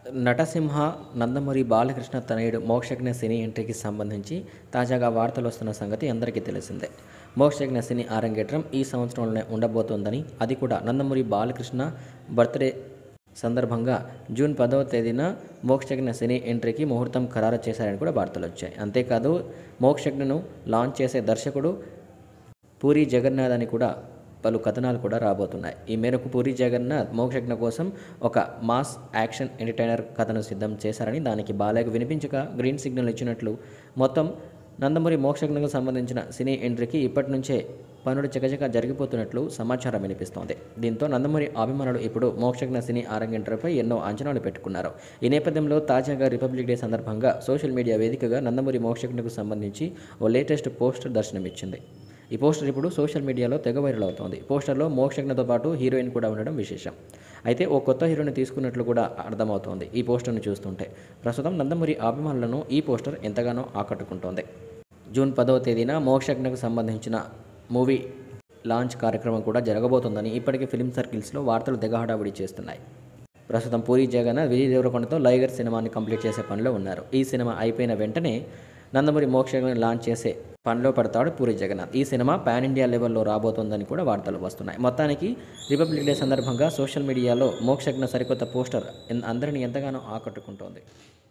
నటసింహ నందమూరి బాలకృష్ణ తనయుడు మోక్షజ్ఞ సినీ ఎంట్రీకి సంబంధించి తాజాగా వార్తలు వస్తున్న సంగతి అందరికీ తెలిసిందే మోక్షజ్ఞ సినీ ఆరంగేట్రం ఈ సంవత్సరంలోనే ఉండబోతోందని అది కూడా నందమూరి బాలకృష్ణ బర్త్డే సందర్భంగా జూన్ పదవ తేదీన మోక్షజ్ఞ సినీ ఎంట్రీకి ముహూర్తం ఖరారు చేశారని కూడా వార్తలు వచ్చాయి అంతేకాదు మోక్షజ్ఞను లాంచ్ చేసే దర్శకుడు పూరి జగన్నాథ్ అని కూడా పలు కథనాలు కూడా రాబోతున్నాయి ఈ మేరకు పూరి జగన్నాథ్ మోక్షజ్ఞ కోసం ఒక మాస్ యాక్షన్ ఎంటర్టైనర్ కథను సిద్ధం చేశారని దానికి బాలయ్యకు వినిపించక గ్రీన్ సిగ్నల్ ఇచ్చినట్లు మొత్తం నందమూరి మోక్షజ్ఞకు సంబంధించిన సినీ ఎంట్రీకి ఇప్పటి నుంచే పనులు చకచక జరిగిపోతున్నట్లు సమాచారం వినిపిస్తోంది దీంతో నందమూరి అభిమానులు ఇప్పుడు మోక్షజ్ఞ సినీ ఆరంగేంటర్పై ఎన్నో అంచనాలు పెట్టుకున్నారు ఈ నేపథ్యంలో తాజాగా రిపబ్లిక్ డే సందర్భంగా సోషల్ మీడియా వేదికగా నందమూరి మోక్షజ్ఞకు సంబంధించి ఓ లేటెస్ట్ పోస్టర్ దర్శనమిచ్చింది ఈ పోస్టర్ ఇప్పుడు సోషల్ మీడియాలో తెగ వైరల్ అవుతోంది పోస్టర్లో మోక్షజ్ఞతో పాటు హీరోయిన్ కూడా ఉండడం విశేషం అయితే ఓ కొత్త హీరోని తీసుకున్నట్లు కూడా అర్థమవుతోంది ఈ పోస్టర్ను చూస్తుంటే ప్రస్తుతం నందమూరి అభిమానులను ఈ పోస్టర్ ఎంతగానో ఆకట్టుకుంటోంది జూన్ పదవ తేదీన మోక్షజ్ఞకు సంబంధించిన మూవీ లాంచ్ కార్యక్రమం కూడా జరగబోతోందని ఇప్పటికే ఫిల్మ్ సర్కిల్స్లో వార్తలు తెగ హడావిడి చేస్తున్నాయి ప్రస్తుతం పూరి జగన్నాథ్ విజయ్ దేవరకొండతో లైగర్ సినిమాని కంప్లీట్ చేసే పనిలో ఉన్నారు ఈ సినిమా అయిపోయిన వెంటనే నందమూరి మోక్షజ్ఞని లాంచ్ చేసే పనిలో పడతాడు పూరి జగన్నాథ్ ఈ సినిమా పాన్ ఇండియా లెవెల్లో రాబోతోందని కూడా వార్తలు వస్తున్నాయి మొత్తానికి రిపబ్లిక్ డే సందర్భంగా సోషల్ మీడియాలో మోక్షజ్ఞ సరికొత్త పోస్టర్ ఎన్- అందరినీ ఎంతగానో ఆకట్టుకుంటోంది